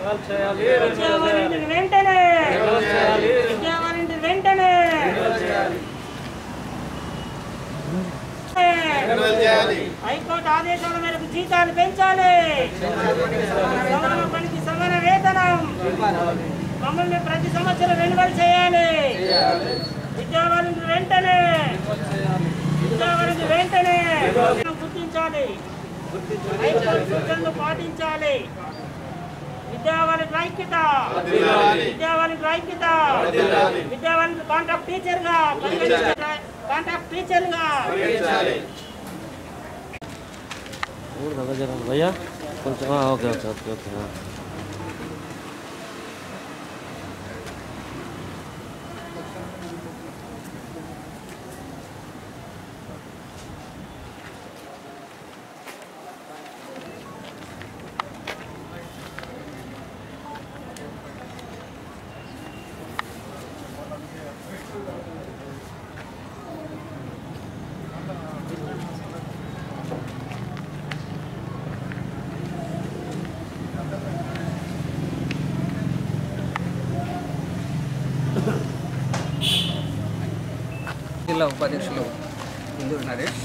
విద్యావాలంటీర్ వెంటనే విద్యావాలంటీర్ వెంటనే హైకోర్టు ఆదేశాల మేరకు జీతాలు పెంచాలి సమాన పనికి సమాన వేతనం మమ్మల్ని ప్రతి సంవత్సరం రెన్యువల్ చేయాలి విద్యావాలంటీర్ వెంటనే విద్యావాలంటీర్ వెంటనే గుర్తించాలి హైకోర్టు సూచనలు పాటించాలి విద్యావాలంటీర్ ఐక్యత విద్యావాలంటీర్ ఐక్యత విద్యావాలంటీర్ కాంట్రాక్ట్ టీచర్ గా కాంట్రాక్ట్ టీచర్ గా ఊరు కదా జరం భయ్యా కొంచెం ఆ, ఓకే ఓకే ఓకే ఓకే ఆ. జిల్లా ఉపాధ్యక్షులు ఇందూరు నరేష్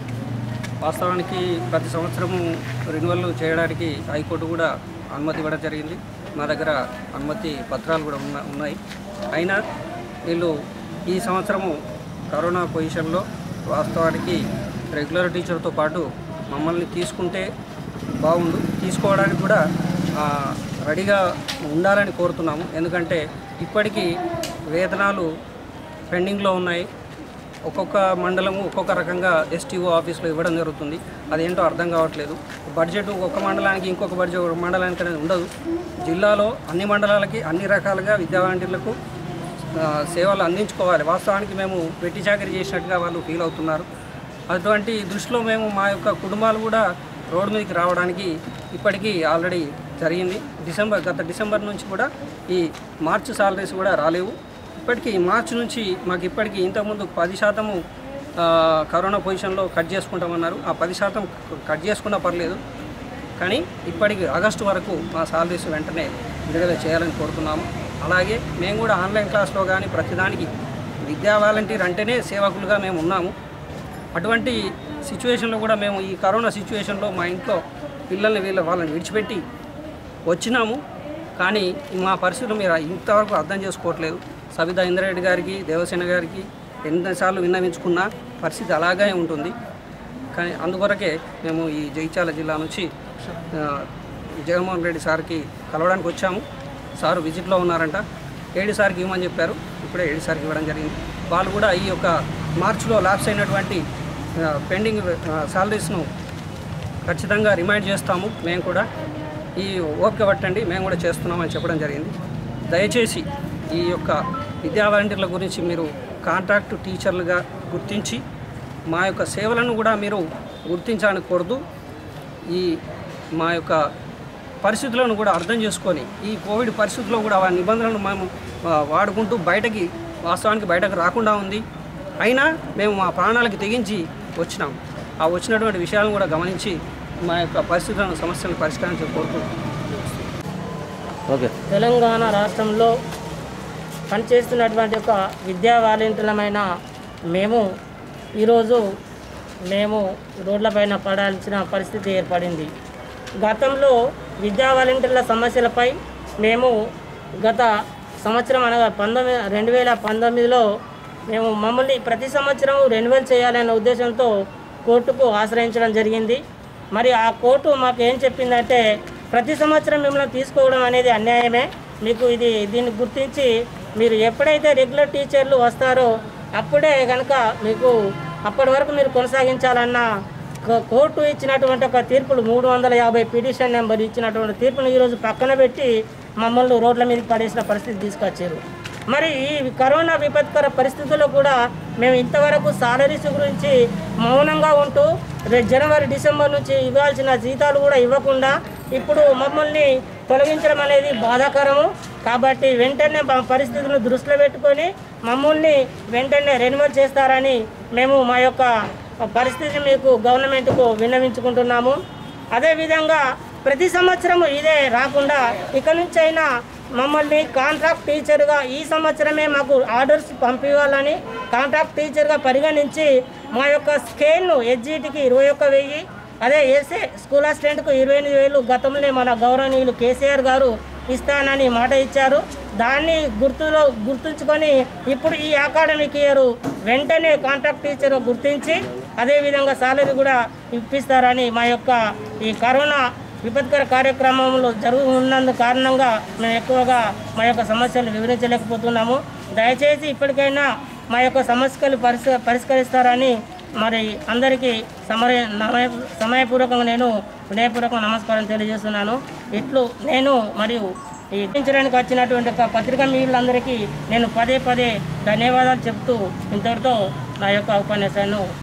వాస్తవానికి ప్రతి సంవత్సరము రెన్యువల్ చేయడానికి హైకోర్టు కూడా అనుమతి ఇవ్వడం జరిగింది మా దగ్గర అనుమతి పత్రాలు కూడా ఉన్న ఉన్నాయి అయినా వీళ్ళు ఈ సంవత్సరము కరోనా పొజిషన్లో వాస్తవానికి రెగ్యులర్ టీచర్తో పాటు మమ్మల్ని తీసుకుంటే బాగుండు తీసుకోవడానికి కూడా ఆ, రెడీగా ఉండాలని కోరుతున్నాము ఎందుకంటే ఇప్పటికీ వేతనాలు పెండింగ్లో ఉన్నాయి ఒక్కొక్క మండలము ఒక్కొక్క రకంగా ఎస్టీఓ ఆఫీస్లో ఇవ్వడం జరుగుతుంది అదేంటో అర్థం కావట్లేదు బడ్జెట్ ఒక్క మండలానికి ఇంకొక బడ్జెట్ ఒక మండలానికి అనేది ఉండదు జిల్లాలో అన్ని మండలాలకి అన్ని రకాలుగా విద్యా వాలంటీర్లకు ఆ, సేవలు అందించుకోవాలి వాస్తవానికి మేము వెట్టి చాకరీ చేసినట్టుగా వాళ్ళు ఫీల్ అవుతున్నారు అటువంటి దృష్టిలో మేము మా యొక్క కుటుంబాలు కూడా రోడ్డు మీదకి రావడానికి ఇప్పటికీ ఆల్రెడీ జరిగింది డిసెంబర్ గత డిసెంబర్ నుంచి కూడా ఈ మార్చి సాలరీస్ కూడా రాలేవు ఇప్పటికీ మార్చి నుంచి మాకు ఇప్పటికీ ఇంతకుముందు పది శాతము ఆ, కరోనా పొజిషన్లో కట్ చేసుకుంటామన్నారు ఆ పది శాతం కట్ చేసుకున్నా పర్లేదు కానీ ఇప్పటికి ఆగస్టు వరకు మా సాలరీస్ వెంటనే విడుదల చేయాలని కోరుతున్నాము అలాగే మేము కూడా ఆన్లైన్ క్లాస్లో కానీ ప్రతిదానికి విద్యా వాలంటీర్ అంటేనే సేవకులుగా మేము ఉన్నాము అటువంటి సిచ్యువేషన్లో కూడా మేము ఈ కరోనా సిచ్యువేషన్లో మా ఇంట్లో పిల్లల్ని వీళ్ళ వాళ్ళని విడిచిపెట్టి వచ్చినాము కానీ మా పరిస్థితులు మీరు ఇంతవరకు అర్థం చేసుకోవట్లేదు సబితా ఇంద్రారెడ్డి గారికి దేవసేన గారికి ఎన్నిసార్లు విన్నవించుకున్నా పరిస్థితి అలాగే ఉంటుంది కానీ అందుకొరకే మేము ఈ జగిత్యాల జిల్లా నుంచి ఆ, జగన్మోహన్ రెడ్డి సార్కి కలవడానికి వచ్చాము సారు విజిట్లో ఉన్నారంట ఏడు సార్కి ఇవ్వమని చెప్పారు ఇప్పుడే ఏడు సార్కి ఇవ్వడం జరిగింది వాళ్ళు కూడా ఈ యొక్క మార్చిలో ల్యాప్స్ అయినటువంటి ఆ, పెండింగ్ ఆ, శాలరీస్ను ఖచ్చితంగా రిమైండ్ చేస్తాము మేము కూడా ఈ ఓపిక పట్టండి మేము కూడా చేస్తున్నామని చెప్పడం జరిగింది దయచేసి ఈ యొక్క విద్యా వాలంటీర్ల గురించి మీరు కాంట్రాక్ట్ టీచర్లుగా గుర్తించి మా యొక్క సేవలను కూడా మీరు గుర్తించాలని కోరుతూ ఈ మా యొక్క పరిస్థితులను కూడా అర్థం చేసుకొని ఈ కోవిడ్ పరిస్థితుల్లో కూడా ఆ నిబంధనలను మేము ఆ, వాడుకుంటూ బయటకి వాస్తవానికి బయటకు రాకుండా ఉంది అయినా మేము మా ప్రాణాలకి తెగించి వచ్చినాం ఆ వచ్చినటువంటి విషయాలను కూడా గమనించి మా యొక్క పరిస్థితులను సమస్యలను పరిష్కరించే కోరుతూ ఓకే తెలంగాణ రాష్ట్రంలో పనిచేస్తున్నటువంటి ఒక విద్యా వాలంటీర్లమైన మేము ఈరోజు మేము రోడ్లపైన పడాల్సిన పరిస్థితి ఏర్పడింది గతంలో విద్యా వాలంటీర్ల సమస్యలపై మేము గత సంవత్సరం అనగా పంతొమ్మిది రెండు వేల పంతొమ్మిదిలో మేము మమ్మల్ని ప్రతి సంవత్సరం రెన్యువల్ చేయాలనే ఉద్దేశంతో కోర్టుకు ఆశ్రయించడం జరిగింది మరి ఆ కోర్టు మాకు ఏం చెప్పిందంటే ప్రతి సంవత్సరం మిమ్మల్ని తీసుకోవడం అనేది అన్యాయమే మీకు ఇది దీన్ని గుర్తించి మీరు ఎప్పుడైతే రెగ్యులర్ టీచర్లు వస్తారో అప్పుడే కనుక మీకు అప్పటి వరకు మీరు కొనసాగించాలన్న కో- కోర్టు ఇచ్చినటువంటి ఒక తీర్పులు మూడు వందల యాభై పిటిషన్ నెంబర్ ఇచ్చినటువంటి తీర్పును ఈరోజు పక్కన పెట్టి మమ్మల్ని రోడ్ల మీదకి పడేసిన పరిస్థితి తీసుకొచ్చారు మరి ఈ కరోనా విపత్కర పరిస్థితుల్లో కూడా మేము ఇంతవరకు సాలరీస్ గురించి మౌనంగా ఉంటూ రేపు జనవరి డిసెంబర్ నుంచి ఇవ్వాల్సిన జీతాలు కూడా ఇవ్వకుండా ఇప్పుడు మమ్మల్ని తొలగించడం అనేది బాధాకరము కాబట్టి వెంటనే మా పరిస్థితులను దృష్టిలో పెట్టుకొని మమ్మల్ని వెంటనే రెన్యువల్ చేస్తారని మేము మా యొక్క పరిస్థితిని మీకు గవర్నమెంట్కు విన్నవించుకుంటున్నాము అదేవిధంగా ప్రతి సంవత్సరం ఇదే రాకుండా ఇక నుంచి అయినా మమ్మల్ని కాంట్రాక్ట్ టీచర్గా ఈ సంవత్సరమే మాకు ఆర్డర్స్ పంపించాలని కాంట్రాక్ట్ టీచర్గా పరిగణించి మా యొక్క స్కేల్ను ఎస్జీటీకి ఇరవై ఒక్క వెయ్యి అదే ఏసే స్కూల్ అసిస్టెంట్కు ఇరవై ఎనిమిది వేలు గతంలో మన గౌరవనీయులు కేసీఆర్ గారు ఇస్తానని మాట ఇచ్చారు దాన్ని గుర్తులో గుర్తుంచుకొని ఇప్పుడు ఈ అకాడమిక్ ఇయర్ వెంటనే కాంట్రాక్ట్ టీచర్ గుర్తించి అదేవిధంగా సాలరీ కూడా ఇప్పిస్తారని మా యొక్క ఈ కరోనా విపత్కర కార్యక్రమంలో జరుగు ఉన్నందు కారణంగా మేము ఎక్కువగా మా యొక్క సమస్యలు వివరించలేకపోతున్నాము దయచేసి ఇప్పటికైనా మా యొక్క సమస్యలు పరిస పరిష్కరిస్తారని మరి అందరికీ సమయ నమయ సమయపూర్వకంగా నేను వినయపూర్వకంగా నమస్కారం తెలియజేస్తున్నాను ఇట్లు నేను మరియు ఈ ఇప్పించడానికి వచ్చినటువంటి ఒక పత్రికా మీళ్ళందరికీ నేను పదే పదే ధన్యవాదాలు చెప్తూ ఇంతటితో నా యొక్క ఉపన్యాసాన్ని